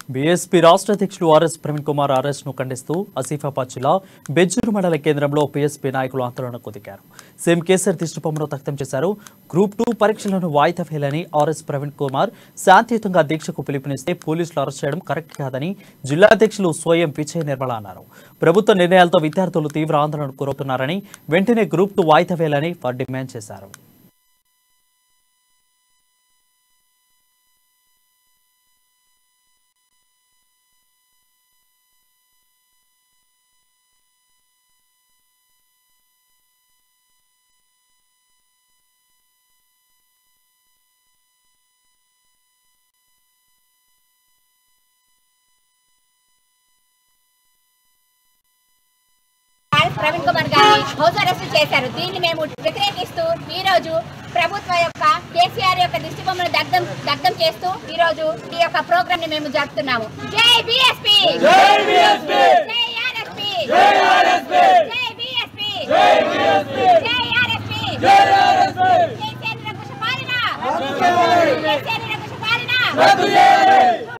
BSP రాష్ట్ర అధ్యక్షులు RS Praveen Kumar arrest ను ఖండిస్తూ ఆసిఫాబాద్ జిల్లా బెజ్జూరు మండల కేంద్రంలో బీఎస్పీ నాయకులు ఆందోళనకు దిగారు సీఎం కేసీఆర్ దిష్టిబొమ్మను దగ్ధం చేశారు గ్రూప్ టూ పరీక్షలను వాయిదా వేయాలని ఆర్ఎస్ ప్రవీణ్ కుమార్ శాంతియుతంగా దీక్షకు పిలుపునిస్తే పోలీసులు అరెస్ట్ చేయడం కరెక్ట్ కాదని జిల్లా అధ్యక్షులు స్వయం విజయ నిర్మల అన్నారు ప్రభుత్వ నిర్ణయాలతో విద్యార్థులు తీవ్ర ఆందోళనకు గురవుతున్నారని వెంటనే గ్రూప్ టూ వాయిదా వేయాలని వారు డిమాండ్ చేశారు ఆర్ఎస్ ప్రవీణ్ కుమార్ గారిని హౌస్ అరెస్ట్ చేశారు దీన్ని మేము వ్యతిరేకిస్తూ ఈ రోజు ప్రభుత్వ యొక్క కేసీఆర్ యొక్క దిష్టి బొమ్మను దగ్ధం దగ్ధం చేస్తూ ఈ రోజు ఈ యొక్క ప్రోగ్రామ్ ని మేము జరుపుతున్నాము జై బీఎస్పీ జై బీఎస్పీ జై ఆర్ఎస్పీ జై ఆర్ఎస్పీ జై బీఎస్పీ జై బీఎస్పీ జై ఆర్ఎస్పీ జై ఆర్ఎస్పీ కేసీఆర్ నిరంకుశ పాలన కేసీఆర్ నిరంకుశ పాలన